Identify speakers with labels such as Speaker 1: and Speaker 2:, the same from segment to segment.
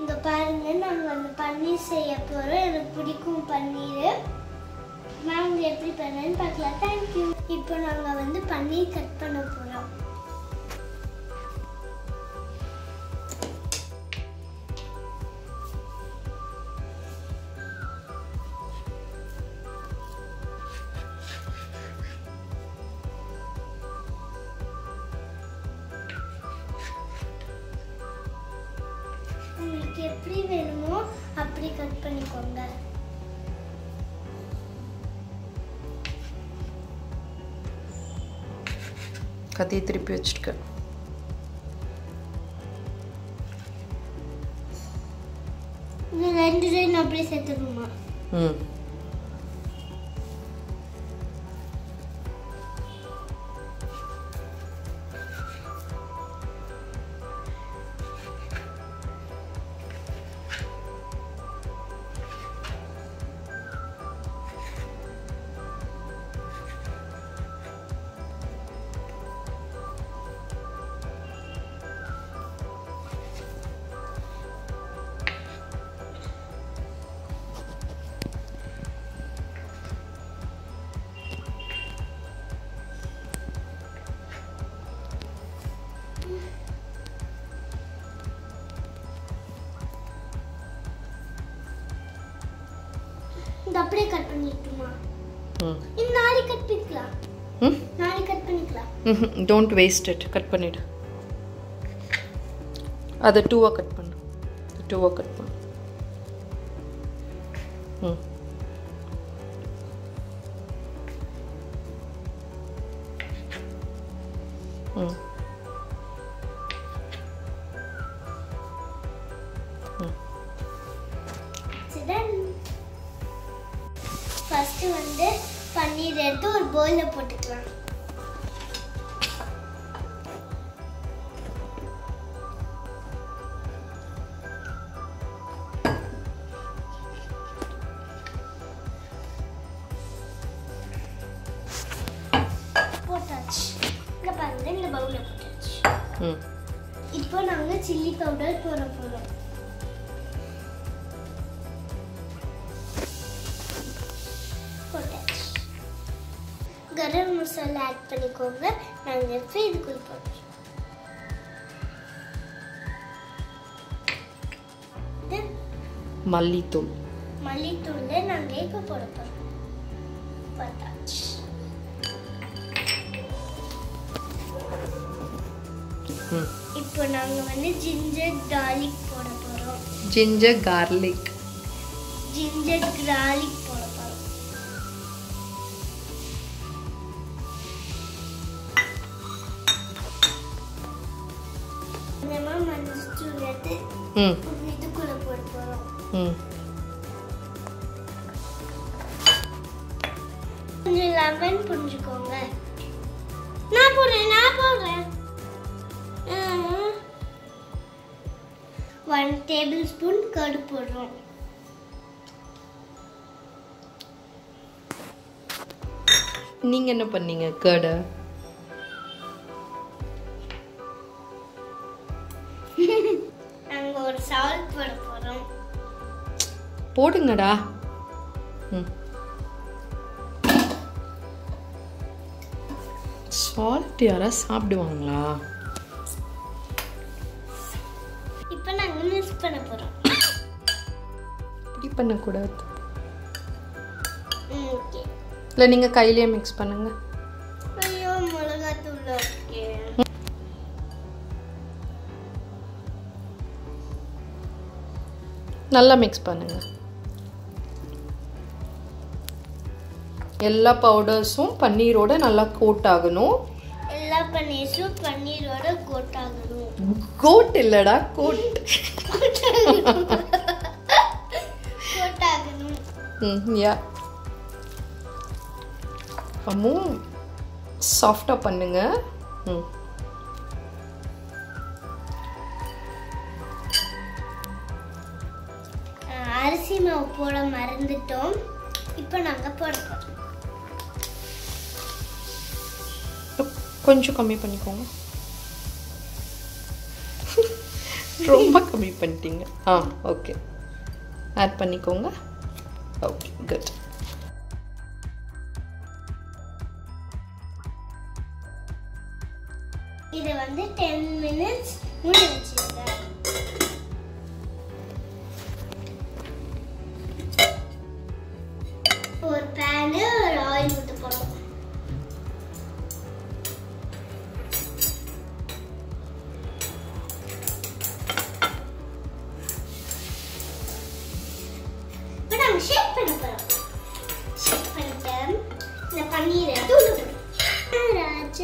Speaker 1: இங்க பாருங்க நாங்க அந்த பன்னீர் செய்ய போறோம் எனக்கு பிடிக்கும் பன்னீர் நாங்க எப்படி பண்ணேன்னு பார்க்கலாம் தேங்க்யூ இப்போ நாங்க வந்து பன்னீர் கட் பண்ண போறோம் உங்களுக்கு எப்படி வேணுமோ அப்படி கட் பண்ணிக்கோங்க
Speaker 2: கத்தியை திருப்பி வச்சிருக்கேன்
Speaker 1: இது ரெண்டு ரெண்டு அப்படியே சேர்த்துக்கணுமா
Speaker 2: ம்
Speaker 1: இந்த அப்படியே கட் பண்ணிட்டுமா
Speaker 2: ம்
Speaker 1: இந்த நாளைக்கு கட் பண்ணிக்கலாம்
Speaker 2: ம்
Speaker 1: நாளைக்கு கட் பண்ணிக்கலாம்
Speaker 2: ம் டோன்ட் வேஸ்ட் இட் கட் பண்ணிடு அதை டூவாக கட் பண்ணு டூவாக கட் பண்ணு ம் ம்
Speaker 1: ஃபர்ஸ்ட் வந்து பன்னீர் எடுத்து ஒரு பவுல்ல போட்டுக்கலாம் போட்டாச்சு இங்க பாருங்க இந்த பவுல்ல போட்டாச்சு
Speaker 2: ம்
Speaker 1: இப்போ நாங்க சில்லி பவுடர் போட போறோம் போட்டாச்சு கரம் மசாலா ஆட் பண்ணிக்கோங்க நாங்க இப்போ இதுக்குள்ள போடுறோம் இது
Speaker 2: மல்லித்தூள்
Speaker 1: மல்லித்தூள்ல நாங்க இப்போ போட போறோம் போட்டாச்சு
Speaker 2: ம்
Speaker 1: இப்போ நாங்க வந்து ஜிஞ்சர் garlic போட போறோம்
Speaker 2: ஜிஞ்சர் கார்லிக்
Speaker 1: ஜிஞ்சர் garlic போட போறோம் கொஞ்சமா மஞ்சள் தூள் எடுத்து
Speaker 2: ம்
Speaker 1: இதுக்குள்ள போட போறோம்
Speaker 2: ம்
Speaker 1: கொஞ்சம் லெமன் புரிஞ்சுக்கோங்க நான் போடுறேன் நான் போடுறேன் ஒன் டேபிள் ஸ்பூன் கடு போடுறோம்
Speaker 2: நீங்கள் என்ன பண்ணீங்க கேர்டை
Speaker 1: நாங்க ஒரு சால்ட் போட போறோம்
Speaker 2: போடுங்கடா ம் சால்ட் யாராவது சாப்பிடுவாங்களா
Speaker 1: இப்போ நாங்க மிக்ஸ் பண்ண போறோம்
Speaker 2: இப்படி பண்ணக்கூடாது
Speaker 1: ஓகே
Speaker 2: இல்லை நீங்கள் கையிலேயே மிக்ஸ் பண்ணுங்க
Speaker 1: ஐயோ மிளகாத்தூள் ஓகே
Speaker 2: நல்லா மிக்ஸ் பண்ணுங்க எல்லா பவுடர்ஸும் பன்னீரோட நல்லா கோட் ஆகணும்
Speaker 1: எல்லா பன்னீர்ஸும் பன்னீரோட கோட் ஆகணும்
Speaker 2: கோட் இல்லடா கோட்
Speaker 1: கோட் ஆகணும்
Speaker 2: ம் யா அம்மும் சாஃப்டாக பண்ணுங்க ம்
Speaker 1: அஹ் அரிசி மாவு போட மறந்துட்டோம் இப்போ நாங்க போட போறோம்
Speaker 2: கொஞ்சம் கம்மி பண்ணிக்கோங்க ரொம்ப கம்மி பண்ணிட்டீங்க ஆ ஓகே ஆட் பண்ணிக்கோங்க ஓகே குட்
Speaker 1: இதை வந்து டென் மினிட்ஸ் மூடி வச்சிருங்க ஒரு பேனு ஒரு ஆயில் ஊற்ற போகிறோம் இப்போ நம்ம ஷேக் பண்ண போகிறோம் ஷேக் பண்ணிட்டு இந்த பன்னீரை எடுத்து உள்ள போடுறோம் ராஜா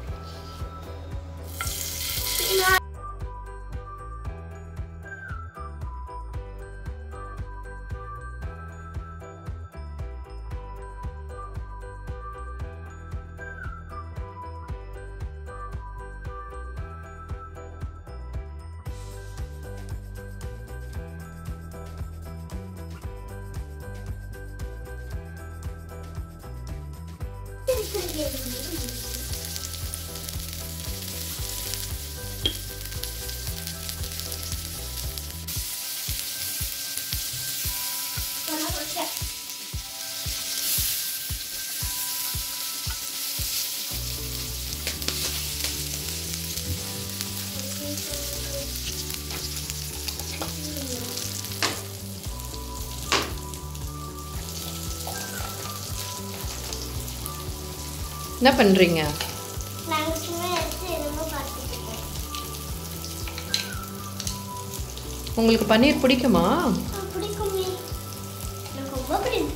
Speaker 2: என்ன பண்ணுறீங்க
Speaker 1: நாங்கள் சும்மா எடுத்து என்னமோ பார்த்துட்டு இருக்கோம்
Speaker 2: உங்களுக்கு பன்னீர் பிடிக்குமா
Speaker 1: ஆ, பிடிக்குமே எனக்கு ரொம்ப பிடிக்கும்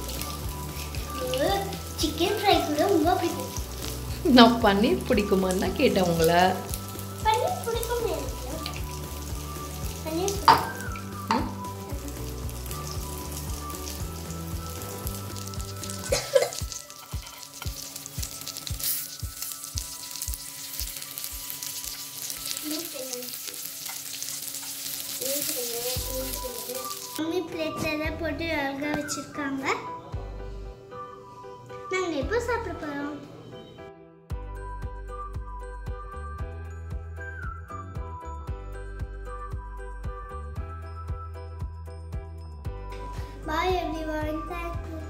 Speaker 1: சிக்கன் ஃப்ரை கூட ரொம்ப பிடிக்கும்
Speaker 2: நான் பன்னீர் பிடிக்குமான்னு தான் கேட்டேன் உங்களை
Speaker 1: பன்னீர் பிடிக்குமே எனக்கு பன்னீர் பிடிக்கும்.
Speaker 2: ம்?
Speaker 1: மம்மி பிளேட்ல எல்லாம் போட்டு அழகா வச்சிருக்காங்க நாங்க எப்போ சாப்பிட போறோம் Bye everyone. Thank you.